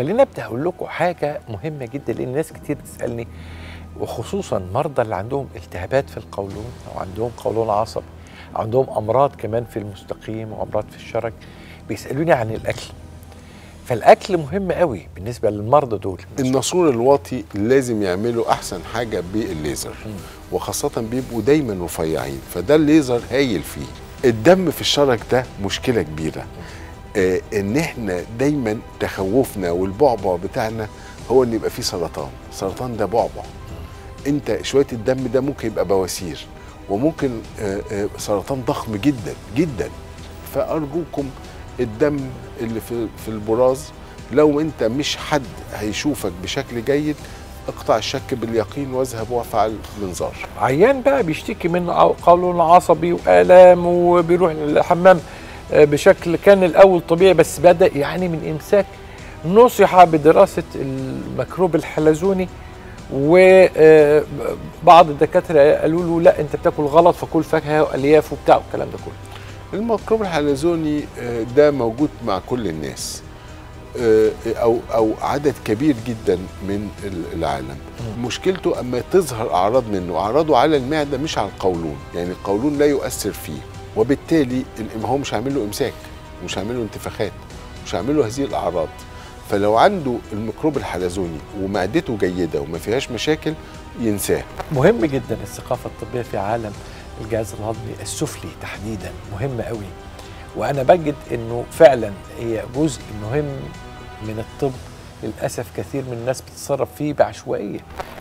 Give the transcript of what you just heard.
خلينا ابدا اقول لكم حاجه مهمه جدا لان ناس كتير بتسالني وخصوصا المرضى اللي عندهم التهابات في القولون او عندهم قولون عصبي أو عندهم امراض كمان في المستقيم وامراض في الشرج بيسالوني عن الاكل فالاكل مهم قوي بالنسبه للمرضى دول الناسور الواطي لازم يعملوا احسن حاجه بالليزر وخاصه بيبقوا دايما رفيعين فده الليزر هايل فيه الدم في الشرج ده مشكله كبيره آه ان احنا دايما تخوفنا والبعبع بتاعنا هو ان يبقى فيه سرطان سرطان ده بعبع انت شويه الدم ده ممكن يبقى بواسير وممكن آه آه سرطان ضخم جدا جدا فارجوكم الدم اللي في في البراز لو انت مش حد هيشوفك بشكل جيد اقطع الشك باليقين واذهب وافعل منظار عيان بقى بيشتكي من عو- قولون عصبي والام وبيروح الحمام آه، بشكل كان الاول طبيعي بس بدا يعاني من امساك نصح بدراسه الميكروب الحلزوني وبعض الدكاتره قالوا له لا انت بتاكل غلط فكل فاكهه والياف وبتاع والكلام ده كله الميكروب الحلزوني آه، ده موجود مع كل الناس آه، او او عدد كبير جدا من ال- العالم مشكلته اما تظهر اعراض منه اعراضه على المعده مش على القولون يعني القولون لا يؤثر فيه وبالتالي الإم- هو مش هيعمل له امساك مش هيعمل له انتفاخات مش هيعمل له هذه الاعراض فلو عنده الميكروب الحلزوني ومعدته جيده وما فيهاش مشاكل ينساه مهم جدا الثقافه الطبيه في عالم الجهاز الهضمي السفلي تحديدا مهم قوي وانا بجد انه فعلا هي جزء مهم من الطب للاسف كثير من الناس بتتصرف فيه بعشوائيه